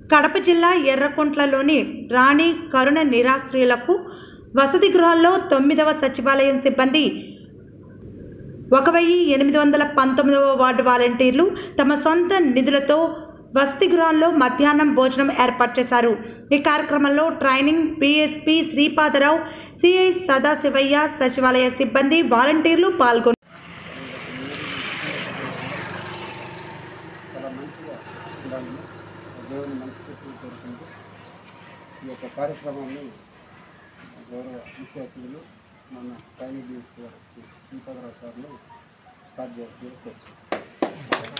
కడప జిల్లా ఎర్రకుంట్లలోని రాణి కరుణ నిరాశ్రయులకు వసతి గృహాల్లో తొమ్మిదవ సచివాలయం సిబ్బంది ఒక వెయ్యి ఎనిమిది వందల పంతొమ్మిదవ వార్డు వాలంటీర్లు తమ సొంత నిధులతో వసతి గృహాల్లో మధ్యాహ్నం భోజనం ఏర్పాటు చేశారు ఈ కార్యక్రమంలో training PSP Sripadarao CI Sadasivayya సచివాలయ సిబ్బంది వాలంటీర్లు పాల్గొన్నారు చాలా మంచిగా ఉండాలని దేవుని మనస్ఫూర్తిగా కోరుకుంటూ ఈ యొక్క కార్యక్రమాన్ని గౌరవ ముఖ్య అతిథులు మన ట్రైనింగ్ డిఎస్పీ గారు శ్రీ శ్రీపాదరావు సార్లు స్టార్ట్ చేసి కూర్చు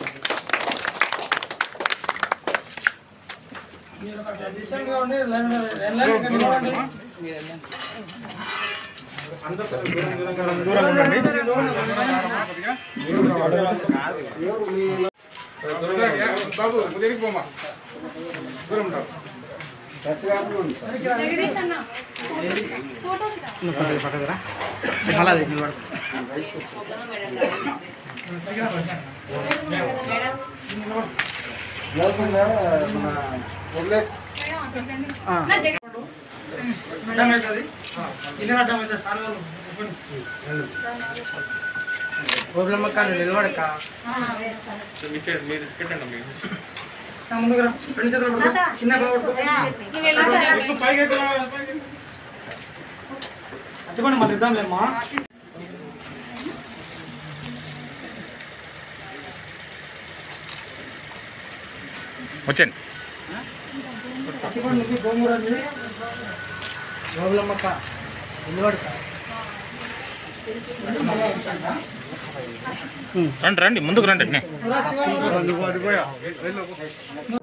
బాబు ఉదయం పోమా దూరం ఉంటావు సత్యగారిని ఉంది సార్ జగదీష్ అన్న లేకుండా మన వదిలేసి నా జగ ప్రాబ్లమ్ నిలబడక చిన్న నువ్వు ఎలా అట్టుకొని మళ్ళీ ఇద్దాంలేమ్మా వచ్చాను అట్టుకొని గోంగూర ప్రాబ్లమ్మక్క నిలబడక రండి రండి ముందుకు రండి శివ